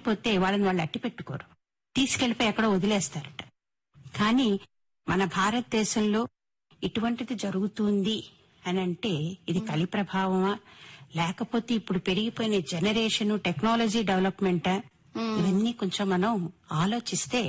లేకపోతే వాళ్ళని వాళ్ళు అట్టి పెట్టుకోరు తీసుకెళ్లిపోయి ఎక్కడో వదిలేస్తారట కానీ మన భారతదేశంలో ఇటువంటిది జరుగుతుంది అని అంటే ఇది కలి ప్రభావమా లేకపోతే ఇప్పుడు పెరిగిపోయిన జనరేషన్ టెక్నాలజీ డెవలప్మెంటా ఇవన్నీ కొంచెం మనం ఆలోచిస్తే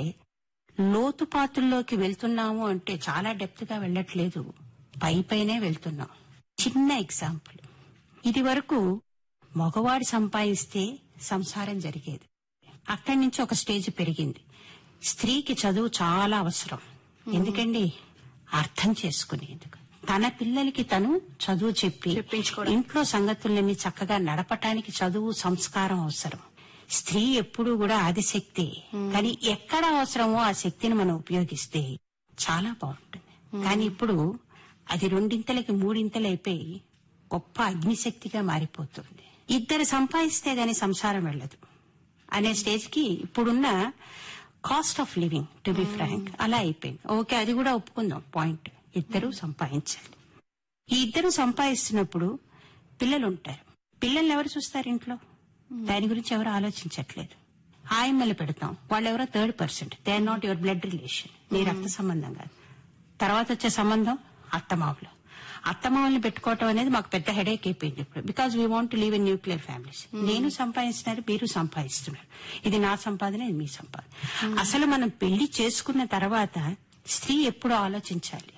లోతుపాతుల్లోకి వెళ్తున్నాము అంటే చాలా డెప్త్ గా వెళ్ళట్లేదు పై పైనే వెళ్తున్నాం చిన్న ఎగ్జాంపుల్ ఇది వరకు మగవాడు సంపాదిస్తే సంసారం జరిగేది అక్కడి నుంచి ఒక స్టేజ్ పెరిగింది స్త్రీకి చదువు చాలా అవసరం ఎందుకండి అర్థం చేసుకునేందుకు తన పిల్లలకి తను చదువు చెప్పి చెప్పించుకోవడం. ఇంట్లో సంగతులన్నీ చక్కగా నడపటానికి చదువు సంస్కారం అవసరం స్త్రీ ఎప్పుడూ కూడా ఆదిశక్తి కానీ ఎక్కడ అవసరమో ఆ శక్తిని మనం ఉపయోగిస్తే చాలా బాగుంటుంది కానీ ఇప్పుడు అది రెండింతలకి మూడింతలు అయిపోయి గొప్ప అగ్నిశక్తిగా మారిపోతుంది ఇద్దరు సంపాదిస్తే గాని సంసారం వెళ్ళదు అనే స్టేజ్ కి ఇప్పుడున్న cost of living to be frank అలా అయిపోయింది ఓకే అది కూడా ఒప్పుకుందాం పాయింట్ ఇద్దరు సంపాదించాలి ఈ ఇద్దరు సంపాదిస్తున్నప్పుడు పిల్లలు ఉంటారు పిల్లల్ని ఎవరు చూస్తారు ఇంట్లో దాని గురించి ఎవరు ఆలోచించట్లేదు ఆయమ్మలు పెడతాం వాళ్ళు ఎవరో third percent they are not your blood relation నీ రక్త సంబంధం కాదు తర్వాత వచ్చే సంబంధం అత్తమావులు అత్తమావుల్ని పెట్టుకోవటం అనేది మాకు పెద్ద హెడేక్ అయిపోయింది ఇప్పుడు because we want live in nuclear families నేను సంపాదిస్తున్నారు మీరు సంపాదిస్తున్నారు ఇది నా సంపాదన ఇది మీ సంపాదన అసలు మనం పెళ్లి చేసుకున్న తర్వాత స్త్రీ ఎప్పుడు ఆలోచించాలి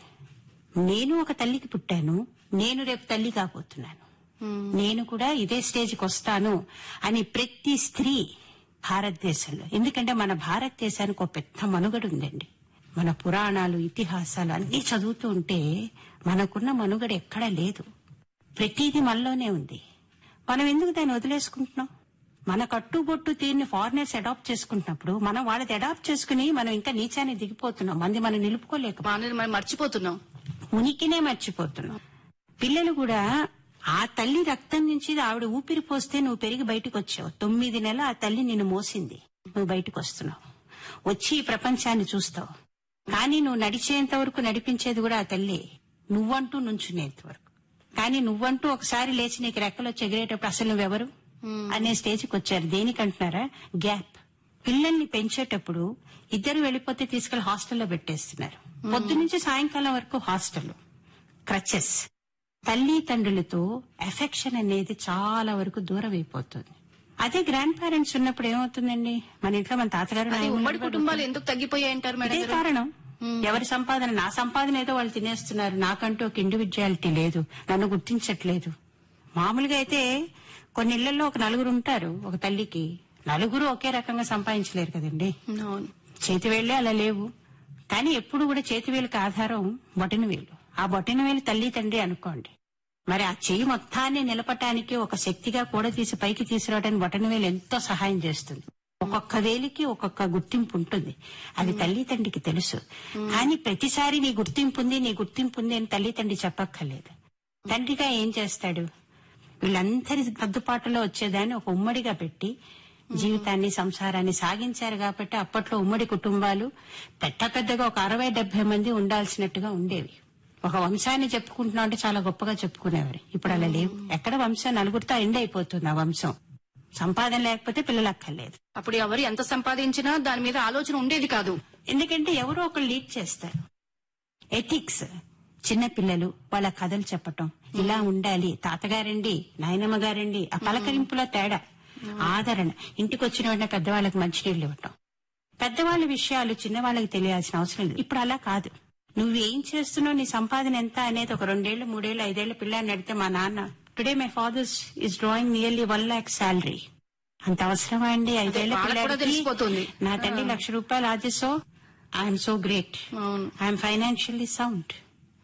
నేను ఒక తల్లికి పుట్టాను నేను రేపు తల్లి కాబోతున్నాను నేను కూడా ఇదే స్టేజ్కి వస్తాను అని ప్రతి స్త్రీ భారతదేశంలో ఎందుకంటే మన భారతదేశానికి ఒక పెద్ద మనుగడ ఉందండి మన పురాణాలు ఇతిహాసాలు అన్ని చదువుతూ ఉంటే మనకున్న మనుగడ ఎక్కడా లేదు ప్రతిదీ మనలోనే ఉంది మనం ఎందుకు దాన్ని వదిలేసుకుంటున్నాం మన కట్టుబొట్టు తీరిని ఫారినర్స్ అడాప్ట్ చేసుకుంటున్నప్పుడు మనం వాళ్ళది అడాప్ట్ చేసుకుని మనం ఇంకా నీచాన్ని దిగిపోతున్నాం మంది మనం నిలుపుకోలేక మనల్ని మనం మర్చిపోతున్నాం ఉనికినే మర్చిపోతున్నాం పిల్లలు కూడా ఆ తల్లి రక్తం నుంచి ఆవిడ ఊపిరి పోస్తే నువ్వు పెరిగి బయటకు వచ్చావు తొమ్మిది నెలలు ఆ తల్లి నిన్ను మోసింది నువ్వు బయటకు వస్తున్నావు వచ్చి ఈ ప్రపంచాన్ని చూస్తావు కానీ నువ్వు నడిచేంత వరకు నడిపించేది కూడా ఆ తల్లి నువ్వంటూ నుంచునేంత వరకు కానీ నువ్వంటూ ఒకసారి లేచి నీకు రెక్కలు వచ్చి ఎగిరేటప్పుడు అసలు నువ్వెవరు అనే స్టేజ్కి వచ్చారు దేనికంటున్నారా గ్యాప్ పిల్లల్ని పెంచేటప్పుడు ఇద్దరు వెళ్ళిపోతే తీసుకెళ్లి హాస్టల్లో పెట్టేస్తున్నారు పొద్దు నుంచి సాయంకాలం వరకు హాస్టల్ క్రచెస్ తల్లి తండ్రులతో ఎఫెక్షన్ అనేది చాలా వరకు దూరం అయిపోతుంది అదే గ్రాండ్ పేరెంట్స్ ఉన్నప్పుడు ఏమవుతుందండి మన ఇంట్లో మన తాతగారు అది నాయనమ్మ ఉమ్మడి కూడా కుటుంబాలు ఎందుకు తగ్గిపోయాయి అంటారు మేడం ఇదే గారు? కారణం ఎవరి సంపాదన నా సంపాదన ఏదో వాళ్ళు తినేస్తున్నారు నాకంటూ ఒక ఇండివిజువాలిటీ లేదు నన్ను గుర్తించట్లేదు మామూలుగా అయితే కొన్ని ఇళ్లలో ఒక నలుగురు ఉంటారు ఒక తల్లికి నలుగురు ఒకే రకంగా సంపాదించలేరు కదండి అవును చేతివేళ్లే అలా లేవు కానీ ఎప్పుడు కూడా చేతివేలుకి ఆధారం బొటన వేలు ఆ బొటన వేలు తల్లి తండ్రి అనుకోండి మరి ఆ చెయ్యి మొత్తాన్ని నిలపటానికి ఒక శక్తిగా కూడా తీసి పైకి తీసుకురావడానికి బొటన వేలు ఎంతో సహాయం చేస్తుంది ఒక్కొక్క వేలికి ఒక్కొక్క గుర్తింపు ఉంటుంది అది తల్లి తండ్రికి తెలుసు కానీ ప్రతిసారి నీ గుర్తింపు ఉంది నీ గుర్తింపు ఉంది అని తల్లి తండ్రి చెప్పక్కర్లేదు తండ్రిగా ఏం చేస్తాడు వీళ్ళందరి సర్దుబాటులో వచ్చేదాన్ని ఒక ఉమ్మడిగా పెట్టి జీవితాన్ని సంసారాన్ని సాగించారు కాబట్టి అప్పట్లో ఉమ్మడి కుటుంబాలు పెద్ద పెద్దగా ఒక అరవై డెబ్బై మంది ఉండాల్సినట్టుగా ఉండేవి ఒక వంశాన్ని చెప్పుకుంటున్నాం అంటే చాలా గొప్పగా చెప్పుకునేవారు ఇప్పుడు అలా లేవు ఎక్కడ వంశం నలుగురితో ఎండ్ అయిపోతుంది ఆ వంశం సంపాదన లేకపోతే పిల్లలు అక్కర్లేదు అప్పుడు ఎవరు ఎంత సంపాదించినా దాని మీద ఆలోచన ఉండేది కాదు ఎందుకంటే ఎవరో ఒకరు లీడ్ చేస్తారు ఎథిక్స్ చిన్న పిల్లలు వాళ్ళ కథలు చెప్పటం ఇలా ఉండాలి తాతగారండి నాయనమ్మ గారండి ఆ పలకరింపులో తేడా ఆదరణ ఇంటికి వచ్చిన వెంటనే పెద్దవాళ్ళకి మంచినీళ్ళు ఇవ్వటం పెద్దవాళ్ళ విషయాలు చిన్నవాళ్ళకి తెలియాల్సిన అవసరం లేదు ఇప్పుడు అలా కాదు నువ్వేం చేస్తున్నావు నీ సంపాదన ఎంత అనేది ఒక రెండేళ్లు మూడేళ్లు ఐదేళ్ల పిల్లాన్ని అడిగితే మా నాన్న today my father's is drawing nearly one lakh salary అంత అవసరమా అండి ఐదేళ్ల వాళ్ళకు కూడా పిల్లాడికి తెలిసిపోతుంది. నా తండ్రి లక్ష రూపాయలు ఆదిసో ఐఎమ్ సో గ్రేట్ అవును ఐఎమ్ ఫైనాన్షియల్లీ సౌండ్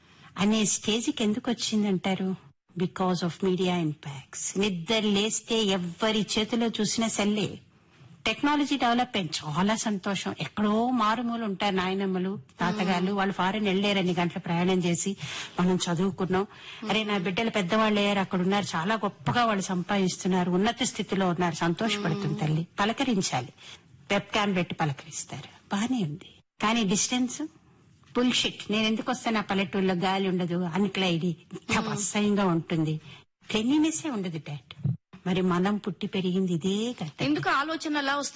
అనే స్టేజ్కి ఎందుకు వచ్చిందంటారు బికాస్ ఆఫ్ మీడియా ఇంపాక్ట్స్ నిద్ర లేస్తే ఎవ్వరి చేతిలో చూసినా సెల్లే టెక్నాలజీ డెవలప్మెంట్ చాలా సంతోషం ఎక్కడో మారుమూలు ఉంటారు నాయనమ్మలు తాతగారు వాళ్ళు ఫారెన్ వెళ్ళారు అన్ని గంటల ప్రయాణం చేసి మనం చదువుకున్నాం అరే నా బిడ్డలు పెద్దవాళ్ళు అయ్యారు అక్కడ ఉన్నారు చాలా గొప్పగా వాళ్ళు సంపాదిస్తున్నారు ఉన్నత స్థితిలో ఉన్నారు సంతోషపడుతుంది తల్లి పలకరించాలి వెబ్ క్యామ్ పెట్టి పలకరిస్తారు బానే ఉంది కానీ డిస్టెన్స్ బుల్షిట్ నేను ఎందుకు వస్తాను ఆ పల్లెటూరులో గాలి ఉండదు అన్క్లైడి ఇంత అసహ్యంగా ఉంటుంది క్లెన్లీనెస్ ఉండదు డాట్ మరి మనం పుట్టి పెరిగింది ఇదే గట్ట ఎందుకు ఆలోచన అలా